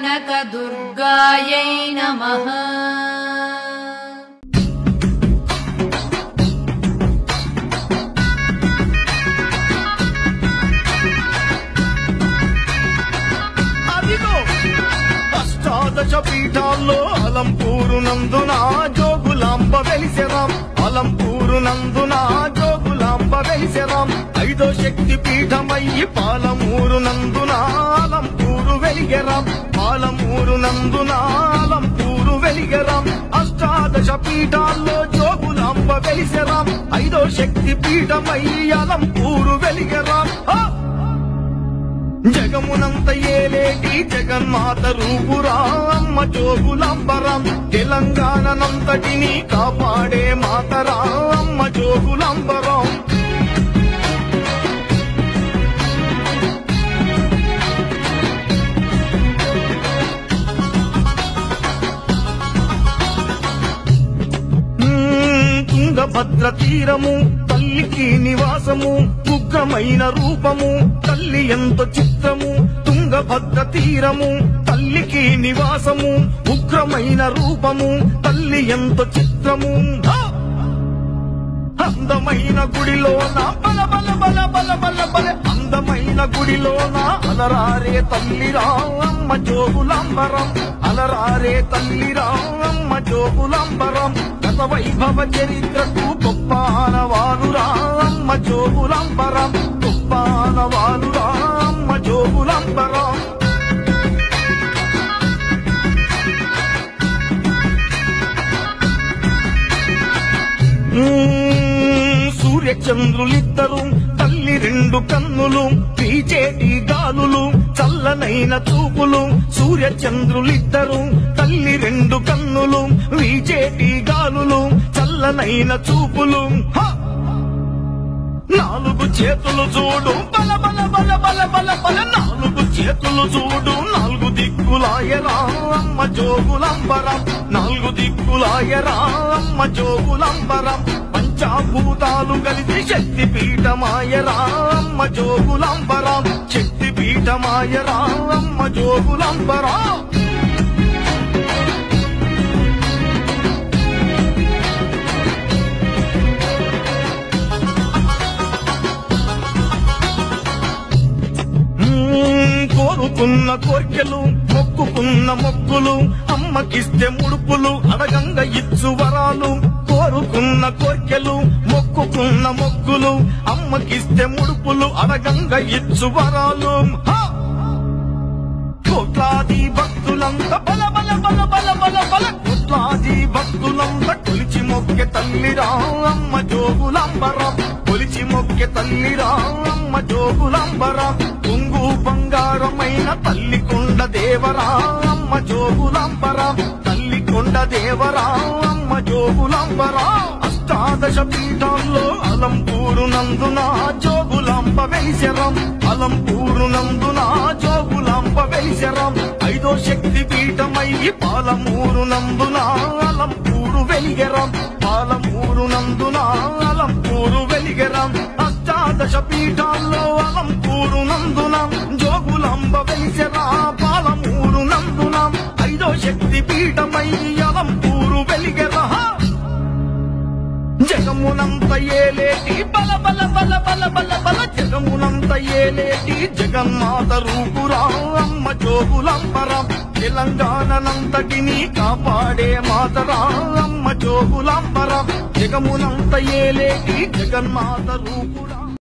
కనకదుర్గాయై నమః అదిగో అష్టాదశ పీఠాల్లో అలంపూరు నందున జోగులాంబ వెలిసెరాం అలంపూరు నందున జోగులాంబ వెలిసెరాం ఐదో శక్తి పీఠమయ్యి పాలమూరు నందున అలంపూరు వెలిగెరాం పాలమూరు నందున అలంపూరు వెలిగెరాం అష్టాదశ పీఠాల్లో జోగులాంబ వెలిసెరాం ఐదో శక్తి పీఠమయ్యి అలంపూరు వెలిగెరాం ఆ! జగమునంత ఏలేటి జగన్మాత రూపురా అమ్మ జోగులంబరం తెలంగాణనంతటిని కాపాడే మాతరా అమ్మ జోగులంబరం మ్మ్, తుంగభద్ర తీరము తల్లికి నివాసము ఉగ్రమైన రూపము తల్లి ఎంత చిత్రము తుంగభద్ర తీరము తల్లికి నివాసము ఉగ్రమైన రూపము తల్లి ఎంత చిత్రము హా! అందమైన గుడిలోన బల బల బల బల బల బల అందమైన గుడిలోన అలరారే తల్లిరా అమ్మ జోగులాంబరం అలరారే తల్లిరా అమ్మ జోగులాంబరం గత వైభవ చరిత్రకు గొప్ప ఆనవాలురా అమ్మ జోగులాంబరం గొప్ప ఆనవాలురా అమ్మ జోగులాంబరం మ్మ్, సూర్యచంద్రులిద్దరు తల్లి రెండు కన్నులు పీచేటి గాలులు చల్లనైన చూపులు సూర్యచంద్రులిద్దరు తల్లి రెండు కన్నులు వీచేటి గాలులు చల్లనైన చూపులు హ! నాలుగు చేతులు చూడు బల బల బల బల బల బల నాలుగు చేతులు చూడు నాలుగు దిక్కులాయరా అమ్మ జోగులంబరం నాలుగు దిక్కులాయరా అమ్మ జోగులంబరం పంచాభూతాలు కలిసి శక్తి పీఠమాయరా అమ్మ జోగులంబరం శక్తి పీఠమాయరా అమ్మ జోగులంబరం మ్మ్, కోరుకున్న కోర్కెలు మొక్కుకున్న మొక్కులు అమ్మకిస్తే ముడుపులు అడగంగ ఇచ్చు వరాలు కోరుకున్న కోర్కెలు మొక్కుకున్న మొక్కులు అమ్మకిస్తే ముడుపులు అడగంగ ఇచ్చు వరాలు హా! కోట్లాది భక్తులంత బల బల బల బల బల బల కోట్లాది భక్తులంత కొలిచి మొక్కె తల్లిరా అమ్మ జోగులంబరం కొలిచి మొక్కె తల్లిరా అమ్మ జోగులంబరం కుంగు బంగారమైన తల్లి కొండ దేవరా అమ్మ జోగులంబరం తల్లి కొండ దేవరా అమ్మ జోగులంబరా అష్టాదశ పీఠాల్లో అలంపూరు నందున జోగులాంబ వెలిసెరం అలంపూరు నందున జోగులాంబ వెలిసెరం ఐదో శక్తి పీఠమయ్యి పాలమూరు నందున అలంపూరు వెలిగెరం పాలమూరు నందున అలంపూరు వెలిగెరం అష్టాదశ పీఠాల్లో అలంపూరు నందున జోగులాంబ వెలిసెరా పాలమూరు నందున ఐదో శక్తి పీఠమయ్యి అలంపూరు వెలిగెరా జగమునంత ఏలేటి బల బల బల బల బల బల జగమునంత ఏలేటి జగన్మాత రూపురా అమ్మ జోగులంబరం తెలంగాణనంతటిని కాపాడే మాతరా అమ్మ జోగులంబరం జగమునంత ఏలేటి జగన్మాత రూపురా